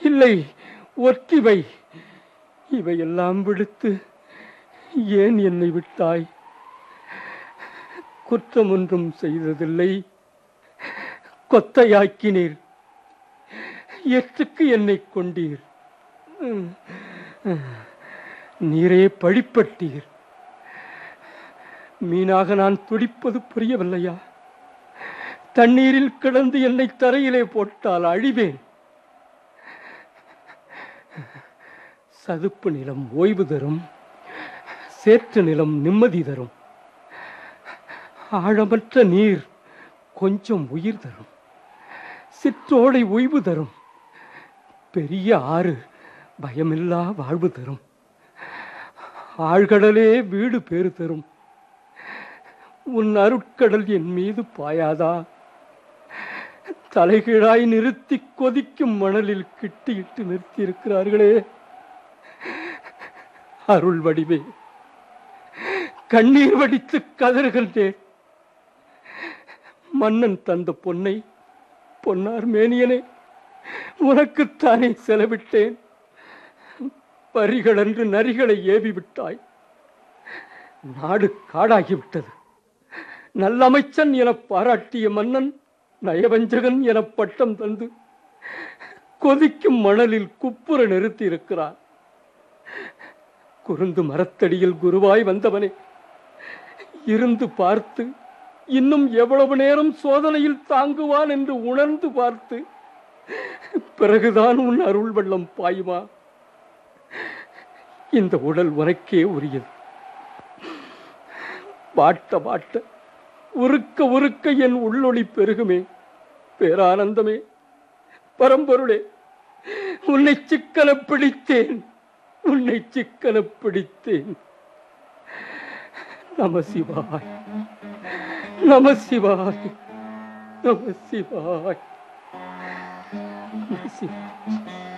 இல்லை ஒற்றிவை இவையெல்லாம் விடுத்து ஏன் என்னை விட்டாய் குற்றம் ஒன்றும் செய்ததில்லை கொத்தையாக்கினீர் எற்றுக்கு என்னை கொண்டீர் ம், ம். நீரே பழிப்பட்டீர் மீனாக நான் துடிப்பது புரியவில்லையா தண்ணீரில் கிடந்து என்னை தரையிலே போட்டால் அழிவேன் சதுப்பு நிலம் ஓய்வு தரும் சேற்று நிலம் நிம்மதி தரும் ஆழமற்ற நீர் கொஞ்சம் உயிர் தரும் சிற்றோடை ஓய்வு தரும் பெரிய ஆறு பயமில்லா வாழ்வு தரும் ஆழ்கடலே வீடு பேறு தரும் உன் அருட்கடல் என் மீது பாயாதா தலைகீழாய் நிறுத்தி கொதிக்கும் மணலில் கிட்டியிட்டு நிறுத்தி இருக்கிறார்களே அருள் வடிவே கண்ணீர் வடித்து கதறுகின்றேன் மன்னன் தந்த பொன்னை பொன்னார் மேனியனே உனக்குத்தானே செலவிட்டேன் பரிகளன்று நரிகளை ஏவி விட்டாய் நாடு காடாகிவிட்டது நல்லமைச்சன் என பாராட்டிய மன்னன் நயவஞ்சகன் என பட்டம் தந்து கொதிக்கும் மணலில் குப்புற நிறுத்தி இருக்கிறார் குருந்து மரத்தடியில் குருவாய் வந்தவனே இருந்து பார்த்து இன்னும் எவ்வளவு நேரம் சோதனையில் தாங்குவான் என்று உணர்ந்து பார்த்து பிறகுதான் உன் அருள் வெள்ளம் பாயுமா இந்த உடல் உனக்கே உரியது வாட்ட வாட்ட உருக்க உருக்க என் உள்ளொளி பெருகுமே பேரானந்தமே பரம்பொருளே உன்னை சிக்கன பிடித்தேன் உன்னை சிக்கன பிடித்தேன் நம சிவாய் நம சிவாய் நம சிவாய் நம சிவாய்